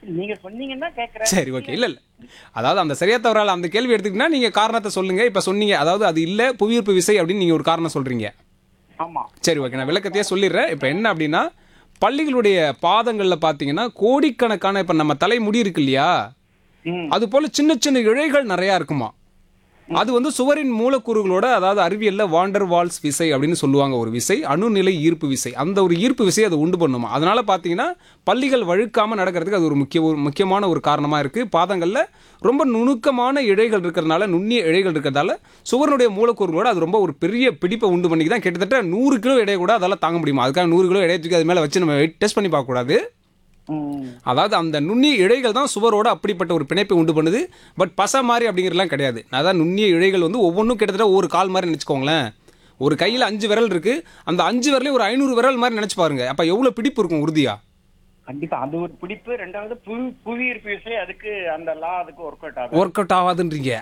நீங்க சொன்னீங்கன்னா கேக்குறேன் சரி ஓகே இல்ல இல்ல அதாவது அந்த சரியா தவறால அந்த கேள்வி எடுத்துக்கிட்டா நீங்க காரணத்தை சொல்லுங்க இப்ப சொன்னீங்க அதாவது அது இல்ல புவியீர்ப்பு விசை அப்படின்னு நீங்க ஒரு காரணம் சொல்றீங்க ஆமா சரி ஓகே நான் விளக்கத்தையே சொல்லிடுறேன் இப்போ என்ன அப்படின்னா பள்ளிகளுடைய பாதங்களில் பார்த்தீங்கன்னா கோடிக்கணக்கான இப்போ நம்ம தலைமுடி இருக்கு இல்லையா ம் அது போல சின்ன சின்ன இழைகள் நிறையா இருக்குமா அது வந்து சுவரின் மூலக்கூறுகளோட அதாவது அறிவியல்ல வாண்டர் வால்ஸ் விசை அப்படின்னு சொல்லுவாங்க ஒரு விசை அணுநிலை ஈர்ப்பு விசை அந்த ஒரு ஈர்ப்பு விசை அதை உண்டு பண்ணுமா அதனால பார்த்தீங்கன்னா பள்ளிகள் வழுக்காம நடக்கிறதுக்கு அது ஒரு முக்கிய ஒரு முக்கியமான ஒரு காரணமா இருக்கு பாதங்கள்ல ரொம்ப நுணுக்கமான இழைகள் இருக்கிறதுனால நுண்ணிய இழைகள் இருக்கிறதால சுவரனுடைய மூலக்கூறுகளோட அது ரொம்ப ஒரு பெரிய பிடிப்பை உண்டு பண்ணி தான் கிட்டத்தட்ட நூறு கிலோ எடை கூட அதால தாங்க முடியுமா அதுக்காக நூறு கிலோ எடையை தூக்கி அது மேலே வச்சு நம்ம டெஸ்ட் பண்ணி பார்க்கக்கூடாது ம் அதாவது அந்த நுண்ணிய இழைகள் தான் சுவரோட அப்படிப்பட்ட ஒரு பிணைப்பை உண்டு பண்ணுது பட் பசை மாதிரி அப்படிங்கிறதுலாம் கிடையாது அதான் நுண்ணிய இழைகள் வந்து ஒவ்வொன்றும் கிட்டத்தட்ட ஒரு கால் மாதிரி நினச்சிக்கோங்களேன் ஒரு கையில் அஞ்சு விரல் இருக்கு அந்த அஞ்சு விரலையும் ஒரு ஐநூறு விரல் மாதிரி நினச்சி பாருங்க அப்போ எவ்வளோ பிடிப்பு இருக்கும் உறுதியா கண்டிப்பா அது ஒரு பிடிப்பு ரெண்டாவது புவி புவி ஈர்ப்பு விசை அதுக்கு அந்த லா அதுக்கு ஒர்க் அவுட் ஆகும் ஒர்க் அவுட் ஆகாதுன்றீங்க